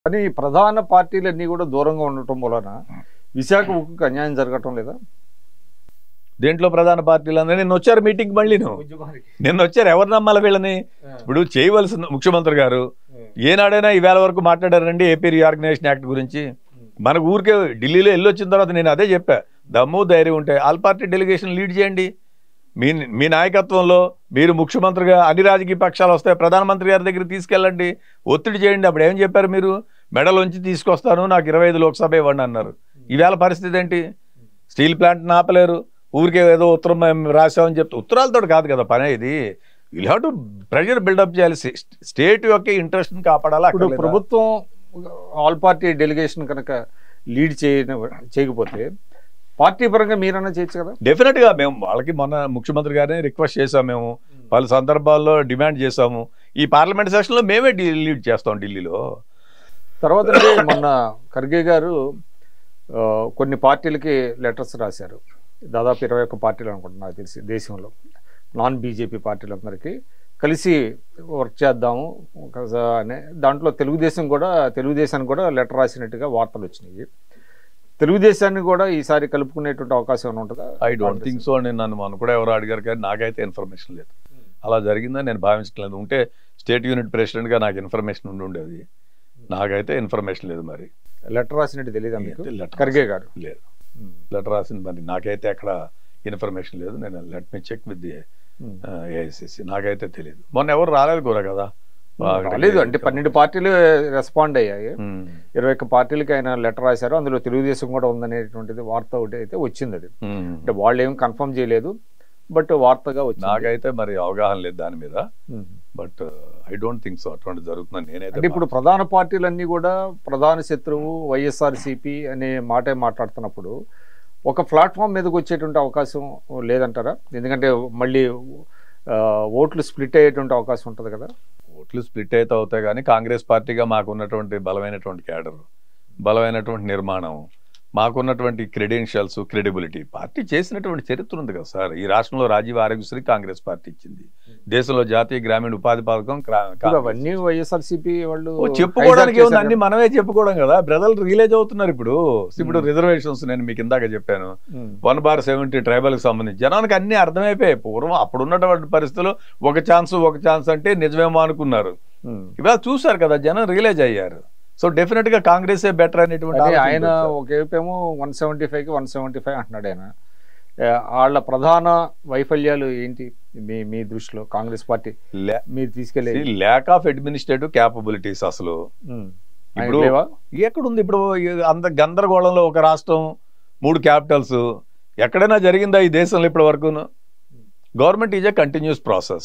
కానీ ప్రధాన పార్టీలన్నీ కూడా దూరంగా ఉండటం వలన విశాఖ ఉక్కుకి అన్యాయం జరగటం లేదా దేంట్లో ప్రధాన పార్టీలు అందరూ నిన్న వచ్చారు మీటింగ్ మళ్ళీ నిన్న వచ్చారు ఎవరు నమ్మాలి వీళ్ళని ఇప్పుడు చేయవలసిన ముఖ్యమంత్రి గారు ఏనాడైనా ఈవేళ వరకు మాట్లాడారండి ఏపీ రీఆర్గనైజేషన్ యాక్ట్ గురించి మనకు ఊరికే ఢిల్లీలో వెళ్ళి వచ్చిన తర్వాత నేను అదే చెప్పా దమ్ము ధైర్యం ఉంటే ఆల్ పార్టీ డెలిగేషన్ లీడ్ చేయండి మీ మీ నాయకత్వంలో మీరు ముఖ్యమంత్రిగా అన్ని రాజకీయ పక్షాలు వస్తాయి ప్రధానమంత్రి గారి దగ్గర తీసుకెళ్ళండి ఒత్తిడి చేయండి అప్పుడు ఏం చెప్పారు మీరు మెడలోంచి తీసుకొస్తాను నాకు ఇరవై ఐదు లోక్సభ ఇవ్వండి అన్నారు ఈవేళ పరిస్థితి ఏంటి స్టీల్ ప్లాంట్ ఆపలేరు ఊరికే ఏదో ఉత్తరం మేము రాసామని చెప్తే ఉత్తరాలతో కాదు కదా పని ఇది you have to pressure build up చేయాలి స్టేట్ యొక్క ఇంట్రెస్ట్ కాపాడాలి ఇప్పుడు అక్కర్లేదా? ప్రభుత్వం ఆల్ పార్టీ డెలిగేషన్ కనుక లీడ్ చేయ చేయకపోతే పార్టీ పరంగా మీరన్నా చేయొచ్చు కదా డెఫినెట్ గా మేము వాళ్ళకి మొన్న ముఖ్యమంత్రి గారిని రిక్వెస్ట్ చేసాం మేము పలు సందర్భాల్లో డిమాండ్ చేసాము ఈ పార్లమెంట్ సెషన్ లో మేమే డి- లీడ్ చేస్తాం ఢిల్లీలో తర్వాత అంటే మొన్న ఖర్గే గారు ఆ, కొన్ని పార్టీలకి లెటర్స్ రాశారు దాదాపు ఇరవై ఒక్క పార్టీలు అనుకుంటున్నా నాకు తెలిసి దేశంలో నాన్ బీజేపీ పార్టీలందరికీ కలిసి వర్క్ చేద్దాము ఒక స- అనే దాంట్లో తెలుగుదేశం కూడా తెలుగుదేశానికి కూడా లెటర్ రాసినట్టుగా వార్తలు వచ్చినాయి తెలుగుదేశాన్ని కూడా ఈసారి కలుపుకునేటువంటి అవకాశం ఏమైనా ఉంటుందా ఐ డోంట్ థింక్ సో అని నన్ను మన కూడా ఎవరు అడిగారు కానీ నాకైతే ఇన్ఫర్మేషన్ లేదు అలా జరిగిందని నేను భావించట్లేదు ఉంటే స్టేట్ యూనిట్ ప్రెసిడెంట్ గా నాకు ఇన్ఫర్మేషన్ ఉండి ఉండేది నాకైతే ఇన్ఫర్మేషన్ లేదు మరి లెటర్ రాసినట్టు తెలియదా మీకు లెటర్ ఖర్గే గారు లేదు లెటర్ రాసింది మరి నాకైతే ఎక్కడ ఇన్ఫర్మేషన్ లేదు నేను let me check with the AICC నాకైతే తెలియదు మొన్న ఎవరు రాలేదు కూడా కదా లేదు అంటే పన్నెండు పార్టీలు రెస్పాండ్ అయ్యాయి ఉమ్, ఇరవై ఒక్క పార్టీలకి ఆయన లెటర్ రాశారు అందులో తెలుగుదేశం కూడా ఉందనేటువంటిది వార్త ఒకటి అయితే వచ్చింది అది ఉమ్. అంటే వాళ్ళు ఏం కన్ఫర్మ్ చేయలేదు బట్ వార్తగా వచ్చింది నాకైతే మరి అవగాహన లేదు దాని మీద um. But I don't think so అటువంటి జరుగుతుందని నేనైతే అంటే ఇప్పుడు ప్రధాన పార్టీలన్నీ కూడా ప్రధాన శత్రువు వైఎస్ఆర్సీపీ అనే మాటే మాట్లాడుతున్నప్పుడు ఒక ప్లాట్ఫామ్ మీదకి వచ్చేటువంటి అవకాశం లేదంటారా ఎందుకంటే మళ్ళీ ఆ, ఓట్లు స్ప్లిట్ అయ్యేటువంటి అవకాశం ఉంటుంది కదా ఓట్లు స్ప్లిట్ అయితే అవుతాయి కానీ కాంగ్రెస్ పార్టీగా మాకున్నటువంటి బలమైనటువంటి క్యాడర్ బలమైనటువంటి నిర్మాణం మాకున్నటువంటి క్రెడెన్షియల్స్ క్రెడిబిలిటీ పార్టీ చేసినటువంటి చరిత్ర ఉంది కదా సార్ ఈ రాష్ట్రంలో రాజీవ్ ఆరోగ్యశ్రీ కాంగ్రెస్ పార్టీ ఇచ్చింది దేశంలో జాతీయ గ్రామీణ ఉపాధి పథకం క్రా- ఇప్పుడు కాంగ్రెస్ అవన్నీ వైఎస్ఆర్సీపీ వాళ్ళు ఓ, చెప్పుకోవడానికి hijack ఏముంది చేశారు అన్ని మనమే చెప్పుకోవడం కదా ప్రజలు రిలీజ్ అవుతున్నారు ఇప్పుడు ఇప్పుడు రిజర్వేషన్స్ నేను మీకు ఇందాక చెప్పాను um. One bar seventy tribal కి సంబంధించి జనానికి అన్ని అర్థమైపోయాయి పూర్వం అప్పుడు ఉన్నటువంటి పరిస్థితుల్లో ఒక ఛాన్స్ ఒక ఛాన్స్ అంటే నిజమేమో అనుకున్నారు ఉమ్. ఇవాళ చూశారు కదా జనం రియలైజ్ అయ్యారు సో డెఫినెట్ గా కాంగ్రెస్ బెటర్ అనేటువంటి అదే ఆలోచన ఆయన ఉంది. ఒకవైపు ఏమో వన్ సెవెంటీ ఫైవ్కి వన్ సెవెంటీ ఫైవ్ అంటున్నాడు ఆయన ఆ, వాళ్ళ ప్రధాన వైఫల్యాలు ఏంటి మీ మీ దృష్టిలో కాంగ్రెస్ పార్టీ లే- మీరు తీసుకెళ్ళే ఈ ల్యాక్ ఆఫ్ అడ్మినిస్ట్రేటివ్ క్యాపబిలిటీస్ అసలు ఇప్పుడు ఇప్పుడు ఎక్కడుంది ఇప్పుడు ఈ అంత గందరగోళంలో ఒక రాష్ట్రం మూడు క్యాపిటల్స్ ఎక్కడైనా జరిగిందా ఈ దేశంలో ఇప్పటి వరకును government is a continuous process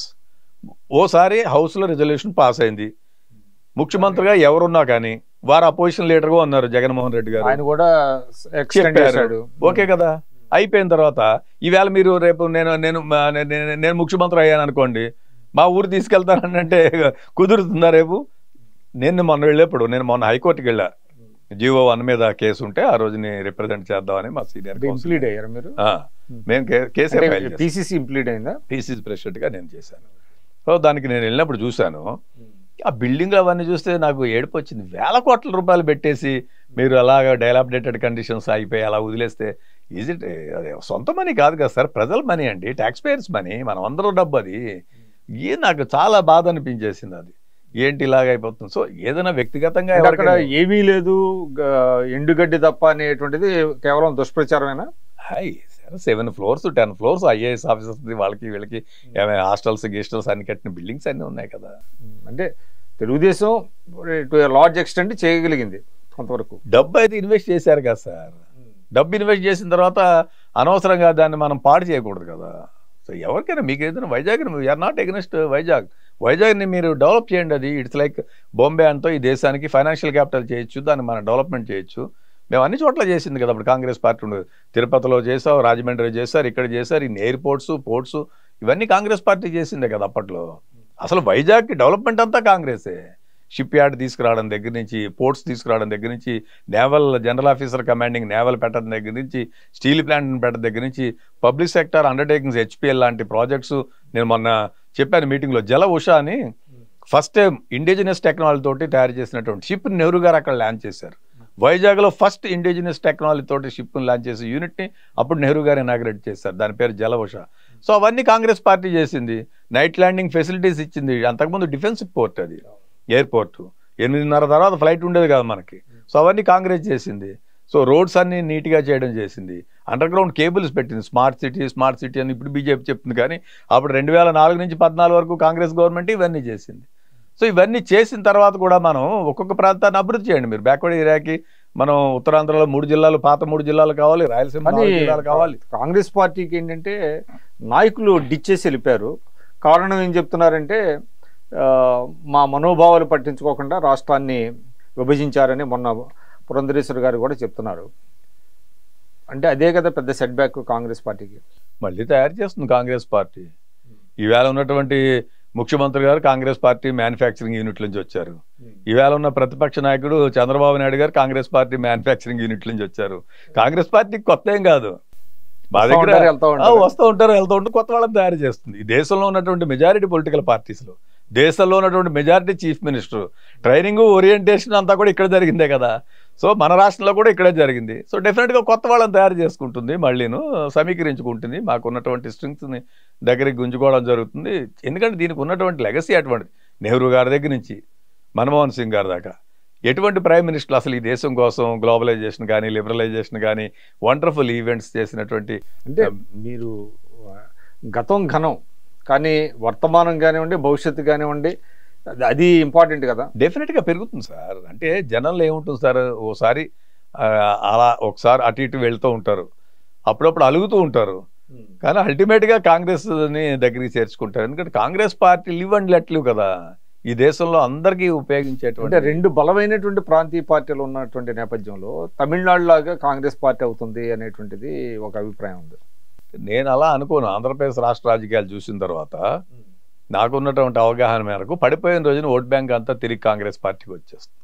ఓసారి హౌస్లో రిజల్యూషన్ పాస్ అయింది ముఖ్యమంత్రిగా ఎవరున్నా కానీ వారు అపోజిషన్ లీడర్గా ఉన్నారు జగన్మోహన్ రెడ్డి గారు ఆయన కూడా ఎక్స్టెండ్ చెప్పారు చేశాడు ఓకే కదా అయిపోయిన తర్వాత ఈవేళ మీరు రేపు నేను నేను మా- నేను- నేను- నేను ముఖ్యమంత్రి అయ్యాను అనుకోండి మా ఊరు తీసుకెళ్తానని అంటే కుదురుతుందా రేపు నేను మొన్న వెళ్ళేప్పుడు నేను మొన్న హైకోర్టుకి వెళ్ళా జీవో వన్ మీద కేసు ఉంటే ఆ రోజుని రిప్రజెంట్ చేద్దామని మా సీనియర్ ఇంప్లీడ్ అయ్యారు మీరు మేము కే- కేసే ఫైల్ చేసాం పీసీసీ ఇంప్లీడ్ అయిందా పీసీసీ ప్రెసిడెంట్ గా నేను చేశాను సో దానికి నేను వెళ్ళినప్పుడు చూశాను ఆ బిల్డింగ్లు అవన్నీ చూస్తే నాకు ఏడుపు వచ్చింది వేల కోట్ల రూపాయలు పెట్టేసి మీరు అలాగా డైలాబిడేటెడ్ కండిషన్స్ అయిపోయి అలా వదిలేస్తే ఈజ్ ఇట్ అదే సొంత మనీ కాదు కదా సార్ ప్రజల మనీ అండి ట్యాక్స్ పేయర్స్ మనీ మనం అందరూ డబ్బు అది ఏ నాకు చాలా బాధ అనిపించేసింది అది ఏంటి ఇలాగ అయిపోతుంది సో ఏదైనా వ్యక్తిగతంగా అంటే అక్కడ ఎవరికైనా- ఏమీ లేదు గ- ఎండుగడ్డి తప్ప అనేటువంటిది కేవలం దుష్ప్రచారమేనా hi sir seven floors ten floors IAS officers వాళ్ళకి వీళ్ళకి ఏమైనా హాస్టల్స్ గెస్టల్స్ అన్ని కట్టిన బిల్డింగ్స్ అన్ని ఉన్నాయి కదా అంటే తెలుగుదేశం టు లార్జ్ ఎక్స్టెంట్ చేయగలిగింది కొంతవరకు డబ్బు అయితే ఇన్వెస్ట్ చేశారు కదా సార్ డబ్బు ఇన్వెస్ట్ చేసిన తర్వాత అనవసరంగా దాన్ని మనం పాడు చేయకూడదు కదా సో ఎవరికైనా మీకు ఏదైనా Vizag we're not against Vizag వైజాగ్ని మీరు డెవలప్ చేయండి అది ఇట్స్ లైక్ బాంబే అంతో ఈ దేశానికి ఫైనాన్షియల్ క్యాపిటల్ చేయొచ్చు దాన్ని మనం డెవలప్మెంట్ చేయొచ్చు మేము అన్ని చోట్ల చేసింది కదా అప్పుడు కాంగ్రెస్ పార్టీ ఉండదు తిరుపతిలో చేసాం రాజమండ్రి చేశారు ఇక్కడ చేశారు ఇన్ని ఎయిర్పోర్ట్స్ పోర్ట్స్ ఇవన్నీ కాంగ్రెస్ పార్టీ చేసిందే కదా అప్పట్లో అసలు వైజాగ్కి డెవలప్మెంట్ అంతా కాంగ్రెసే షిప్ యార్డ్ తీసుకురావడం దగ్గర నుంచి పోర్ట్స్ తీసుకురావడం దగ్గర నుంచి naval general officer commanding naval పెట్టడం దగ్గర నుంచి స్టీల్ ప్లాంట్ పెట్టడం దగ్గర నుంచి పబ్లిక్ సెక్టర్ అండర్టేకింగ్స్ హెచ్పిఎల్ లాంటి ప్రాజెక్ట్స్ నేను మొన్న చెప్పాను మీటింగ్లో జల ఉష అని ఫస్ట్ టైం ఇండిజినస్ టెక్నాలజీ తోటి తయారు చేసినటువంటి షిప్ నెహ్రూ గారు అక్కడ ల్యాండ్ చేశారు వైజాగ్లో ఫస్ట్ ఇండిజినస్ టెక్నాలజీ తోటి షిప్ని లాంచ్ చేసి యూనిట్ని అప్పుడు నెహ్రూ గారు ఇనాగ్రేట్ చేశారు దాని పేరు జలవష సో అవన్నీ కాంగ్రెస్ పార్టీ చేసింది నైట్ ల్యాండింగ్ ఫెసిలిటీస్ ఇచ్చింది అంతకుముందు డిఫెన్స్ పోర్ట్ అది ఎయిర్పోర్ట్ ఎనిమిదిన్నర తర్వాత ఫ్లైట్ ఉండేది కాదు మనకి సో అవన్నీ కాంగ్రెస్ చేసింది సో రోడ్స్ అన్ని నీట్గా చేయడం చేసింది అండర్ గ్రౌండ్ కేబుల్స్ పెట్టింది స్మార్ట్ సిటీ స్మార్ట్ సిటీ అని ఇప్పుడు బీజేపీ చెప్తుంది కానీ అప్పుడు రెండు వేల నాలుగు నుంచి పద్నాలుగు వరకు కాంగ్రెస్ గవర్నమెంట్ ఇవన్నీ చేసింది సో ఇవన్నీ చేసిన తర్వాత కూడా మనం ఒక్కొక్క ప్రాంతాన్ని అభివృద్ధి చేయండి మీరు బ్యాక్వర్డ్ ఏరియాకి మనం ఉత్తరాంధ్రలో మూడు జిల్లాలు పాత మూడు జిల్లాలు కావాలి రాయలసీమ కానీ నాలుగు జిల్లాలు కావాలి కాంగ్రెస్ పార్టీకి ఏంటంటే నాయకులు డిచ్చేసి వెళ్ళిపోయారు కారణం ఏం చెప్తున్నారంటే ఆ, మా మనోభావాలు పట్టించుకోకుండా రాష్ట్రాన్ని విభజించారని మొన్న పురంధరేశ్వర్ గారు కూడా చెప్తున్నారు అంటే అదే కదా పెద్ద సెట్ బ్యాక్ కాంగ్రెస్ పార్టీకి మళ్ళీ తయారు చేస్తుంది కాంగ్రెస్ పార్టీ ఈవేళ ఉన్నటువంటి ముఖ్యమంత్రి గారు కాంగ్రెస్ పార్టీ మ్యానుఫ్యాక్చరింగ్ యూనిట్ నుంచి వచ్చారు ఈవేళ ఉన్న ప్రతిపక్ష నాయకుడు చంద్రబాబు నాయుడు గారు కాంగ్రెస్ పార్టీ మ్యానుఫ్యాక్చరింగ్ యూనిట్ నుంచి వచ్చారు కాంగ్రెస్ పార్టీకి కొత్త ఏం కాదు మా వస్తూ దగ్గర ఉంటారు, వెళ్తూ ఆ, ఉంటారు. వస్తూ ఉంటారు వెళ్తూ ఉంటారు కొత్త వాళ్ళని తయారు చేస్తుంది ఈ దేశంలో ఉన్నటువంటి మెజారిటీ పొలిటికల్ పార్టీస్లో దేశంలో ఉన్నటువంటి majority chief minister training orientation అంతా కూడా ఇక్కడ జరిగిందే కదా సో మన రాష్ట్రంలో కూడా ఇక్కడే జరిగింది సో డెఫినెట్గా కొత్త వాళ్ళని తయారు చేసుకుంటుంది మళ్ళీను సమీకరించుకుంటుంది మాకు ఉన్నటువంటి స్ట్రింగ్స్ని దగ్గరికి గుంజుకోవడం జరుగుతుంది ఎందుకంటే దీనికి ఉన్నటువంటి లెగసీ అటువంటిది నెహ్రూ గారి దగ్గర నుంచి మన్మోహన్ సింగ్ గారి దాకా ఎటువంటి ప్రైమ్ మినిస్టర్ అసలు ఈ దేశం కోసం గ్లోబలైజేషన్ కానీ లిబరలైజేషన్ కానీ వండర్ఫుల్ ఈవెంట్స్ చేసినటువంటి అంటే మీరు ఆ, గతం ఘనం కానీ వర్తమానం కానివ్వండి భవిష్యత్తు కానివ్వండి అది- అది ఇంపార్టెంట్ కదా డెఫినెట్గా పెరుగుతుంది సార్ అంటే జనంలో ఏముంటుంది సార్ ఓసారి ఆ, అలా ఒకసారి అటు ఇటు వెళ్తూ ఉంటారు అప్పుడప్పుడు అలుగుతూ ఉంటారు కానీ అల్టిమేట్గా కాంగ్రెస్ని దగ్గరికి చేర్చుకుంటారు ఎందుకంటే Congress party live and let live కదా ఈ దేశంలో అందరికీ అంటే ఉపయోగించేటువంటి రెండు బలమైనటువంటి ప్రాంతీయ పార్టీలు ఉన్నటువంటి నేపథ్యంలో తమిళనాడు లాగా కాంగ్రెస్ పార్టీ అవుతుంది అనేటువంటిది ఒక అభిప్రాయం ఉంది నేను అలా అనుకోను ఆంధ్రప్రదేశ్ రాష్ట్ర రాజకీయాలు చూసిన తర్వాత నాకున్నటువంటి అవగాహన మేరకు పడిపోయిన రోజున ఓట్ బ్యాంక్ అంతా తిరిగి కాంగ్రెస్ పార్టీకి వచ్చేస్తుంది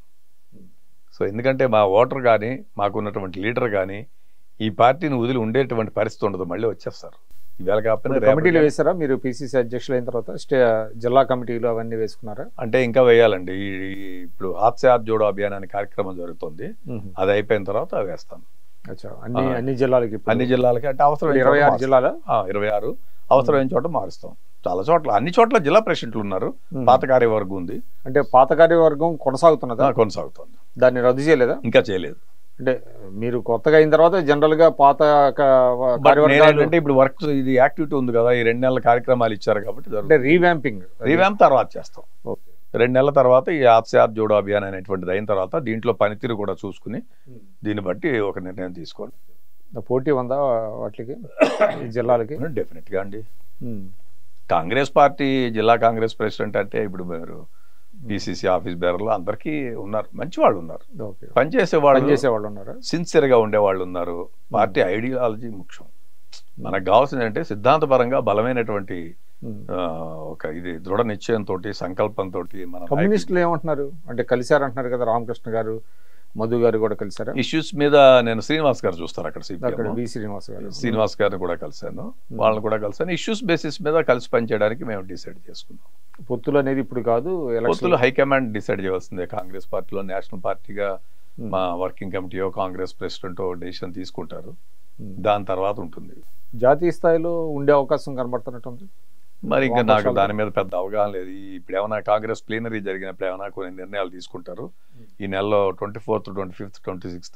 సో ఎందుకంటే మా ఓటర్ కానీ మాకున్నటువంటి లీడర్ కానీ ఈ పార్టీని వదిలి ఉండేటువంటి పరిస్థితి ఉండదు మళ్ళీ వచ్చేస్తారు ఈవేళ కాకపోయినా ఇప్పుడు రేపటి కమిటీలు కానీ- వేసారా మీరు పిసిసి అధ్యక్షులు అయిన తర్వాత స్టే జిల్లా కమిటీలు అవన్నీ వేసుకున్నారా అంటే ఇంకా వేయాలండి ఈ- ఈ- ఇప్పుడు హాత్ సే హాత్ జోడో అభియాన్ అనే కార్యక్రమం జరుగుతుంది అది అయిపోయిన తర్వాత అవి వేస్తాను అచ్చా అన్ని ఆ. అన్ని జిల్లాలకి ఇప్పుడు అన్ని జిల్లాలకి అంటే అవసరం ఇరవై ఆరు జిల్లాల ఇరవై ఆరు అవసరమైన చోట మారుస్తాం చాలా చోట్ల అన్ని చోట్ల జిల్లా ప్రెసిడెంట్లు ఉన్నారు మ్మ్. పాత కార్యవర్గం ఉంది అంటే పాత కార్యవర్గం కొనసాగుతున్నదా ఆ, కొనసాగుతోంది దాన్ని రద్దు చేయలేదా ఇంకా చేయలేదు అంటే మీరు కొత్తగా అయిన తర్వాత జనరల్ గా పాత క- బట్ కార్యవర్గాలు నేనేంటంటే ఇప్పుడు వర్క్ ఇది యాక్టివిటీ ఉంది కదా ఈ రెండు నెలల కార్యక్రమాలు ఇచ్చారు కాబట్టి అంటే రీవ్యాంపింగ్ రీవ్యాంప్ తర్వాత చేస్తాం ఓకే రెండు నెలల తర్వాత ఈ ఆప్సే ఆప్ జోడో అభియాన్ అనేటువంటిది అయిన తర్వాత దీంట్లో పనితీరు కూడా చూసుకుని దీన్ని బట్టి ఒక నిర్ణయం తీసుకోవాలి పోటీ ఉందా వాటికి ఈ జిల్లాలకి డెఫినెట్గా అండి ఉమ్. కాంగ్రెస్ పార్టీ జిల్లా కాంగ్రెస్ ప్రెసిడెంట్ అంటే ఇప్పుడు మీరు పిసిసి ఆఫీస్ బేరర్లు అందరికీ ఉన్నారు మంచి వాళ్ళు ఉన్నారు ఓకే పనిచేసే వాళ్ళు పనిచేసే వాళ్ళు ఉన్నారా సిన్సియర్గా ఉండే వాళ్ళు ఉన్నారు పార్టీ ఐడియాలజీ ముఖ్యం మనకు కావాల్సింది అంటే సిద్ధాంతపరంగా బలమైనటువంటి ఉమ్. ఆ, ఒక ఇది దృఢ నిశ్చయంతో సంకల్పంతో మన కమ్యూనిస్టులు ఏమంటున్నారు అంటే కలిశారంటున్నారు కదా రామకృష్ణ గారు మధు గారు కూడా కలిశారా ఇష్యూస్ మీద నేను శ్రీనివాస్ గారు చూస్తారు అక్కడ అక్కడ సిపిఎం వి శ్రీనివాస్ గారు శ్రీనివాస్ గారిని కూడా కలిశాను వాళ్ళని కూడా కలిశాను ఇష్యూస్ బేసిస్ మీద కలిసి పనిచేయడానికి మేము డిసైడ్ చేసుకున్నాం పొత్తులు అనేది ఇప్పుడు కాదు ఎలక్షన్ పొత్తులు హైకమాండ్ డిసైడ్ చేయవలసిందే కాంగ్రెస్ పార్టీలో నేషనల్ పార్టీగా మా వర్కింగ్ కమిటీయో కాంగ్రెస్ ప్రెసిడెంట్ డెసిషన్ తీసుకుంటారు దాని తర్వాత ఉంటుంది జాతీయ స్థాయిలో ఉండే అవకాశం కనబడుతున్నట్టుంది మరి ఇంకా నాకు వామపక్షాలు. దాని మీద పెద్ద అవగాహన లేదు ఈ- ఇప్పుడు ఏమైనా కాంగ్రెస్ ప్లీనరీ జరిగినప్పుడు ఏమైనా కొన్ని నిర్ణయాలు తీసుకుంటారు ఈ నెలలో twenty fourth twenty fifth twenty sixth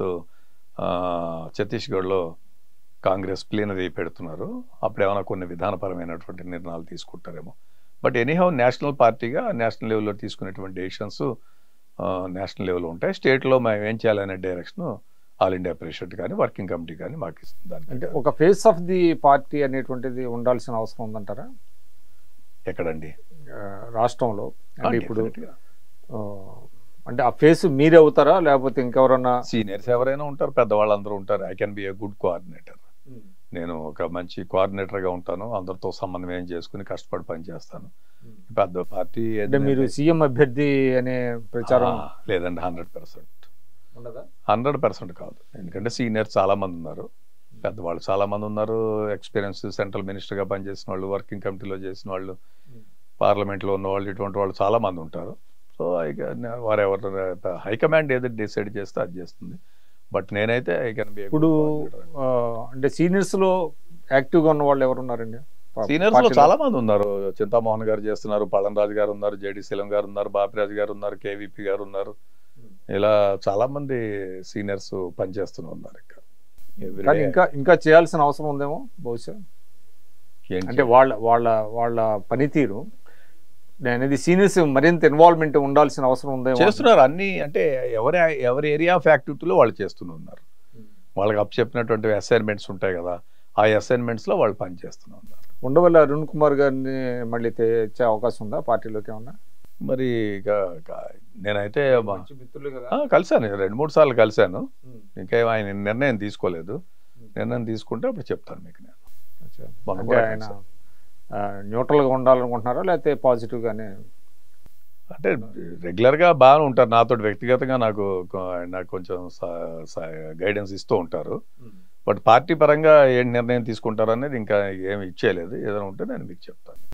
ఛత్తీస్గఢ్లో కాంగ్రెస్ ప్లీనరీ పెడుతున్నారు అప్పుడు ఏమైనా కొన్ని విధానపరమైనటువంటి నిర్ణయాలు తీసుకుంటారేమో బట్ ఎనీహౌ నేషనల్ పార్టీగా నేషనల్ లెవెల్లో తీసుకునేటువంటి డెసిషన్స్ నేషనల్ లెవెల్లో ఉంటాయి స్టేట్లో మేము ఏం చేయాలనే డైరెక్షన్ ఆల్ ఇండియా ప్రెసిడెంట్ కానీ వర్కింగ్ కమిటీ కానీ మాకు ఇస్తుంది దానికి అంటే ఒక ఫేస్ ఆఫ్ ది పార్టీ అనేటువంటిది ఉండాల్సిన అవసరం ఉందంటారా ఎక్కడండి ఆ, రాష్ట్రంలో అంటే ఇప్పుడు Definitely గా. ఆ, అంటే ఆ ఫేస్ మీరే అవుతారా లేకపోతే ఇంకెవరన్నా సీనియర్స్ ఎవరైనా ఉంటారు పెద్దవాళ్ళందరూ ఉంటారు I can be a good coordinator నేను ఒక మంచి కోఆర్డినేటర్గా ఉంటాను అందరితో సమన్వయం చేసుకుని కష్టపడి పనిచేస్తాను పెద్ద పార్టీ అంటే మీరు సీఎం అభ్యర్థి అనే ప్రచారం ఆ, లేదండి హండ్రెడ్ పర్సెంట్ ఉండదా హండ్రెడ్ పర్సెంట్ కాదు ఎందుకంటే సీనియర్స్ చాలా మంది ఉన్నారు పెద్దవాళ్ళు చాలా మంది ఉన్నారు ఎక్స్పీరియన్స్ సెంట్రల్ మినిస్టర్గా పనిచేసిన వాళ్ళు వర్కింగ్ కమిటీలో చేసిన వాళ్ళు పార్లమెంట్లో ఉన్న వాళ్ళు ఇటువంటి వాళ్ళు చాలా మంది ఉంటారు సో ఇక వారెవరు హైకమాండ్ ఏదో డిసైడ్ చేస్తే అది చేస్తుంది బట్ నేనైతే ఐ కెన్ బి ఇప్పుడు ఆ, అంటే సీనియర్స్ లో యాక్టివ్ గా ఉన్న వాళ్ళు ఎవరు ఉన్నారండి పా- సీనియర్స్ లో పార్టీలో? చాలా మంది ఉన్నారు చింతామోహన్ గారు చేస్తున్నారు పళంరాజు గారు ఉన్నారు జేడి శీలం గారు ఉన్నారు బాపిరాజు గారు ఉన్నారు కేవీపీ గారు ఉన్నారు ఇలా చాలా మంది సీనియర్స్ పనిచేస్తూనే ఉన్నారు ఇంకా Every కానీ day. ఇంకా ఇంకా చేయాల్సిన అవసరం ఉందేమో బహుశా ఏంటి? అంటే వాళ్ళ వాళ్ళ వాళ్ళ పనితీరు నేను అనేది సీనియర్స్ మరింత ఇన్వాల్వ్మెంట్ ఉండాల్సిన అవసరం ఉందేమో చేస్తున్నారు అన్ని అంటే ఎవరి ఎవరి ఏరియా ఆఫ్ యాక్టివిటీలో వాళ్ళు చేస్తూనే ఉన్నారు వాళ్ళకి అప్ చెప్పినటువంటి అసైన్మెంట్స్ ఉంటాయి కదా ఆ అసైన్మెంట్స్ లో వాళ్ళు పని చేస్తూనే ఉన్నారు ఉండవల్ల అరుణ్ కుమార్ గారిని మళ్ళీ తెచ్చే అవకాశం ఉందా పార్టీలోకి ఏమన్నా మరి ఇక ఇక నేనైతే మా- మిత్రులు కదా ఆ, కలిశాను రెండు మూడు సార్లు కలిశాను ఇంకా ఏం ఆయన నిర్ణయం తీసుకోలేదు నిర్ణయం తీసుకుంటే అప్పుడు చెప్తాను మీకు నేను మొన్న అంటే కూడా ఆయన కలిశాను. న్యూట్రల్ గా ఉండాలనుకుంటున్నారా లేకపోతే పాజిటివ్ గానే అంటే రెగ్యులర్ గా బాగానే ఉంటారు నాతో వ్యక్తిగతంగా నాకు కొ- నాకు కొంచెం గైడెన్స్ ఇస్తూ ఉంటారు బట్ పార్టీ పరంగా ఏం నిర్ణయం తీసుకుంటారు అనేది ఇంకా ఏమి ఇచ్చేయలేదు ఏదైనా ఉంటే నేను మీకు చెప్తాను